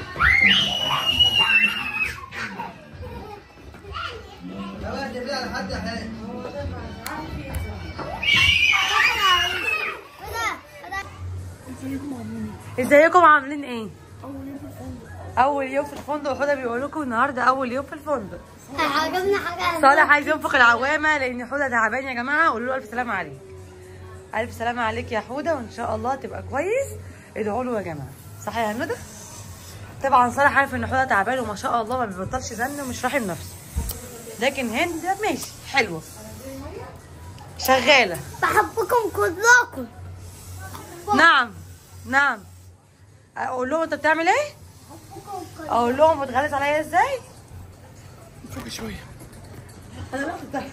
ازيكم عاملين ايه؟ اول يوم في الفندق حوده بيقول لكم النهارده اول يوم في الفندق عجبني حاجة صالح عايز ينفخ العوامه لان حوده تعبان يا جماعه قولوا له الف سلامه عليك الف سلامه عليك يا حوده وان شاء الله تبقى كويس ادعوا له يا جماعه صح يا هندة طبعا صالح عارف ان حوده تعبان وما شاء الله ما بيبطلش زن ومش راحم نفسه لكن هند ماشي حلوه شغاله بحبكم كلكم نعم نعم اقول لهم انت بتعمل ايه اقول لهم بتغلس عليا ازاي فوق شويه انا رحت بتاعها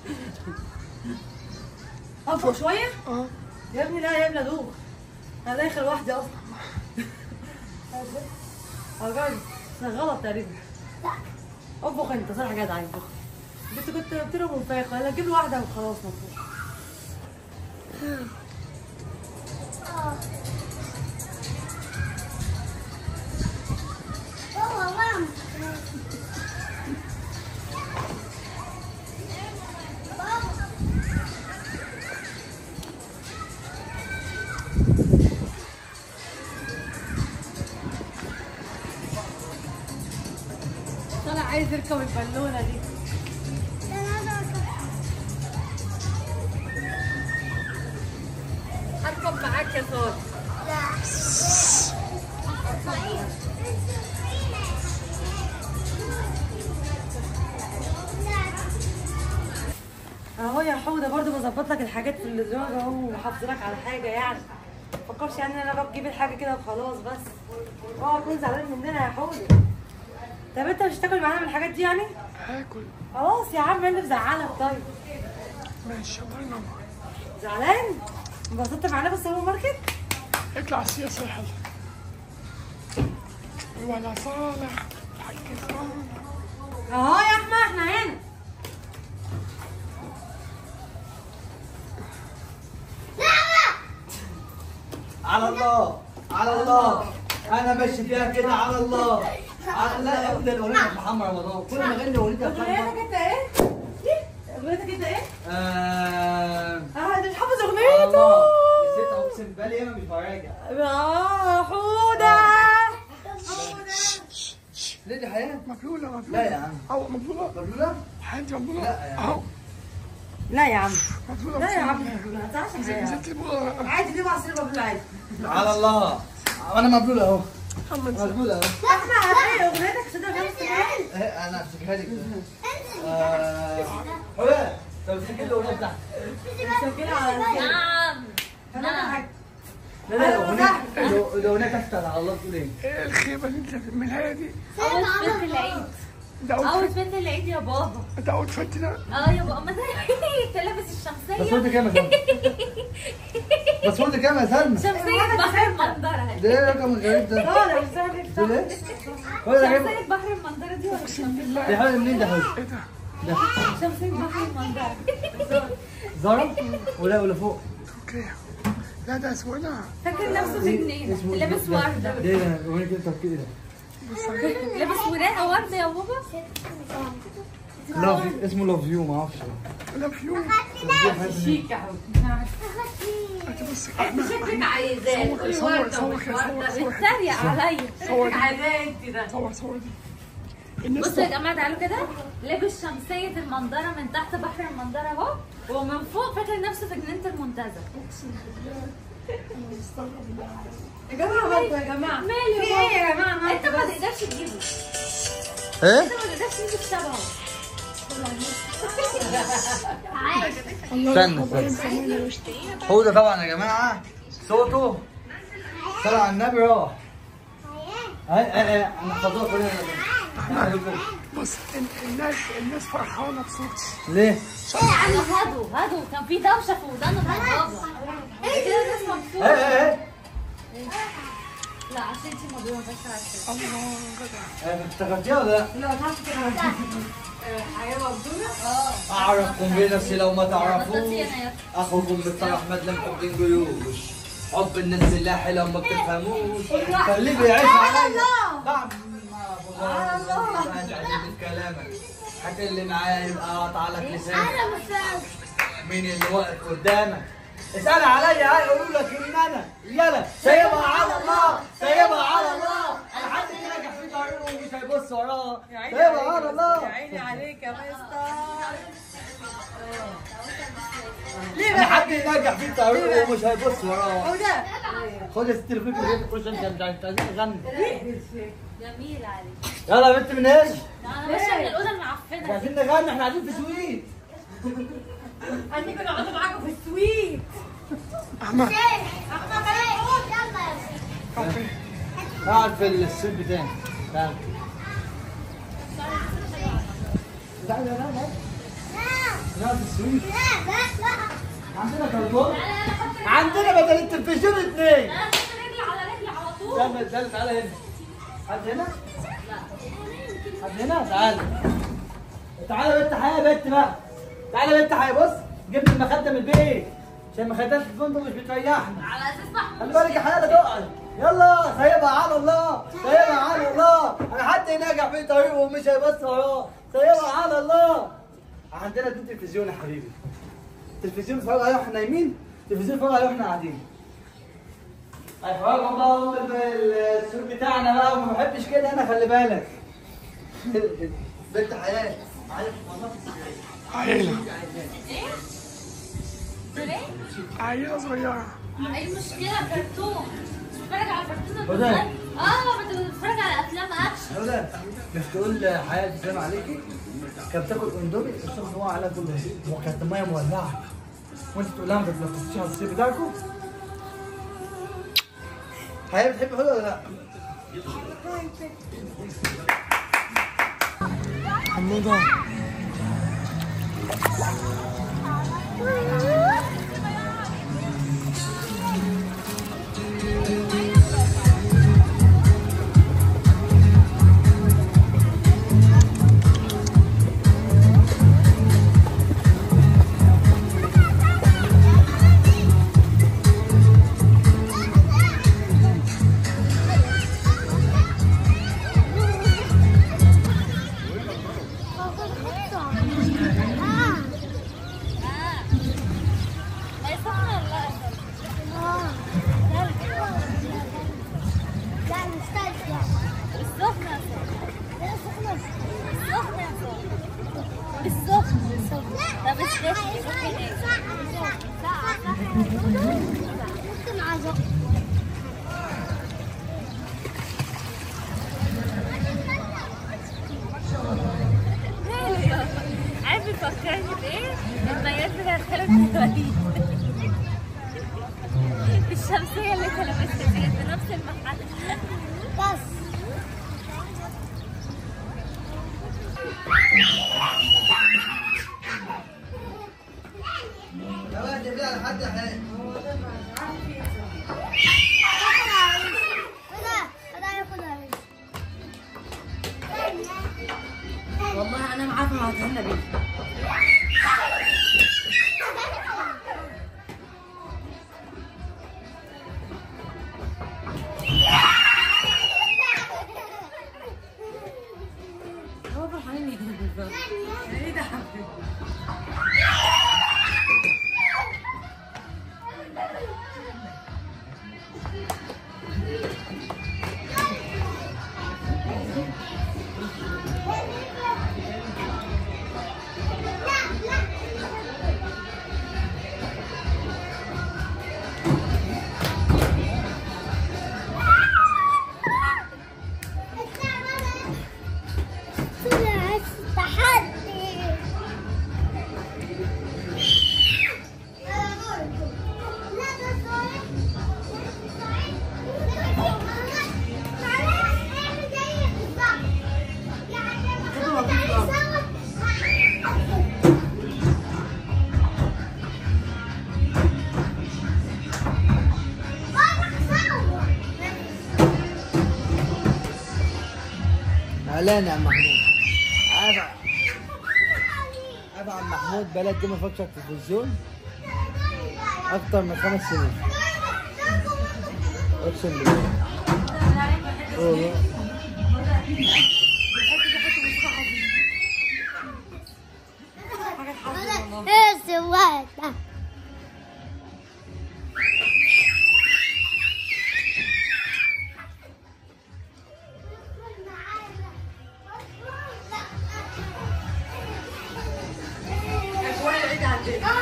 افوق شويه اه يا ابني لا يا ابني ادوخ انا داخل لوحدي اصلا اجرب غلط تقريبا اطبخ انت صراحه جدع انت كنت كنت قلت له منفاخ قال جيب له واحده وخلاص مفروض بابا مام طلع عايز يركب البالونه دي هركب معاك يا صالح اهو يا حوده برضو بظبط لك الحاجات في الادراج اهو وحافظ لك على حاجه يعني ما تفكرش يعني ان انا بجيب الحاجه كده وخلاص بس اوعى تكون زعلان مننا يا حوده طب انت مش هتاكل معانا من الحاجات دي يعني هاكل خلاص يا عم ايه اللي مزعلك طيب ماشي الله ينور زعلان انبسطت معانا في السوبر ماركت اطلع السياسة صالح ولا صالح حاج صالح اهو يا احمد احنا هنا على الله على الله انا ماشي فيها كده على الله على لا يا ابني الاغنيه بتاعت محمد رمضان كل ما اغني اغنيه محمد اغنيتك انت ايه؟ اغنيتك انت ايه؟ آه، اه انت مش حافظ على اغنيته الله نسيت اقسم بالله انا مش براجع اه حوده ليه دي حياه؟ مبلولة مبلولة لا يا عم أو مبلولة مبلوله؟ حياتي مبلولة لا يا عم. أهو لا يا عم مبلولة لا يا عم بسم الله. ما تعرفش نزلت حاجة. نزلت المبلولة عادي دي مع سيرة بابلو عادي على الله انا مبلول اهو محمد مبلول اهو احمد ايه اغنيتك صدق خمس دقايق إيه، انا هفتكرها لك آه، حوده طب تفتكر الاغنيه بتاعتك مسجلة على نعم نعم لا لا الاغنيه الاغنيه بتاعتك على الله بتقول ايه؟ إيه الخيبة اللي أنت بتعملها دي اول فت العيد ده اول أوت فت العيد يا بابا ده أوت فت ده اه يا بابا ما ده انت لابس بس الشمسيه قلت كام يا سلمى؟ بس قلت كام يا سلمى؟ شمسيه بحر المنظره ده ايه الرقم الغريب ده؟ اه مش سهل ده ليه؟ هو ده جايب شمسيه بحر المنظره دي ولا أقسم بالله دي حاجه منين ده حوده؟ إيه ده ده شمسيه بحر المنظره زارا ولا ولا فوق؟ أوكي لا ده اسمه إيه ده فاكر نفسه في جنينه لابس ورده ده ايه ده؟ اغنيه كده طب كده لابس وراقه ورده يا بابا لاف اسمه لاف يو ما اعرفش لا فيو شيك يا حوده أنت بص شكلك عايزاه صور صور صور كده صور صور بتتريق عليا صور دي عايزاه انت ده صور صور دي الناس بصوا يا جماعه تعالوا كده لابس شمسيه المنظره من تحت بحر المنظره اهو ومن فوق فاكر نفسه في جنينه المنتزه يا جماعه برضه يا جماعه ماله في يا ايه يا جماعه بابا؟ انت مالكوا ما بس؟ تقدرش تجيبه ايه؟ انت ما تقدرش تجيب شبهه استنى استنى حوده طبعا يا جماعه صوته صلى على النبي راح اي اي اي انا حافظها كلنا بص ال- الناس الناس فرحانة بصوتي ليه؟ انا هدو هدو كان في دوشه في ودانه بتاع بابا كده الناس ايه مبسوطه ايه ايه لا عشان انت مبروك بس عشان الله جدع إيه، افتكرتيها ولا لا؟ لو تعرفي كده حياه مبدونه اعرفكم بنفسي لو ما بطلتي تعرفوش انا يا اخوكم مستر احمد لم حب جيوش حب الناس بالله لو ما بتفهموش خليه بيعيش عليا بعد ما على الله. انت عجبت كلامك حتى اللي معايا يبقى قطع لك لسانك انا مش مين اللي واقف قدامك اسأل عليا هيقولوا لك ان انا يلا سايبها على الله سايبها على الله انا حد ناجح في طريقه ومش هيبص وراه يا عيني سايبها عليك على يا الله عيني عليك يا مستر ليه انا بقى حد ناجح في طريقه ومش هيبص وراه حوده خد التليفون من غير تخش انت مش عايز تغني جميل عليك يلا يا بنت من ايش؟ انا ماشيه من الاوضه مش المعفنه عايزين نغني احنا قاعدين في سويت هنيجي نقعد معاكم في السويت احمد قاعد في السويت بتاعي تعال تعال لا لا نقعد في السويت عندنا كرتون عندنا بدل التلفزيون اثنين انا حط رجلي على رجلي على طول تعال تعال تعال هنا حد هنا حد هنا تعال تعال يا بنت حياه يا بنت بقى تعال يا بنت حياه بص جبت المخده من البيت عشان مخدات الفندق مش بتريحنا على اساس محمود خلي بالك يا حياه لا تقعد يلا سايبها على الله سايبها على الله انا حد ناجح في طريقه ومش هيبص وراه سايبها على الله عندنا اتنين تلفزيون يا حبيبي تلفزيون بنتفرج عليه واحنا نايمين تلفزيون بنتفرج عليه واحنا قاعدين هيفرجهم بقى هم السور بتاعنا بقى وما بحبش كده انا خلي بالك بنت حياه عارف والله عيلة ليه؟ عيلة صغيرة ايه المشكله كرتون بتتفرج على كرتون وده؟ اه انت بتتفرج على افلام اكشن هدى مش تقول حياة تسلم عليكي كانت بتاكل اندومي الشخص هو على كل شيء وكانت الميه مولعه وانت تقول لها ما تتلفتيش على السير بتاعكم حياة بتحب حلو ولا لا؟ حمودة هي سخنه ولا لا السخنه يا سخنة. السخنه يا سخنة. السخنه طب السخنه ممكن ايه ممكن عزق عارف بيفكرني بايه؟ الميات بتاعت خالد بن الوليد الشمسية اللي كان لابسها دي في نفس المحل بس يا ولد جيب لها لحد حياة خدها خدها خدها والله انا معاكم هتهنى بيه هو فرحانين ليه بالظبط ايه ده حبيبي تحدي اهلا يا عم محمود عارف عارف عم محمود بلد دي ما فكرش على التلفزيون اكتر من خمس سنين اقسم بالله والله ايه السواد ده وانا العيد عندنا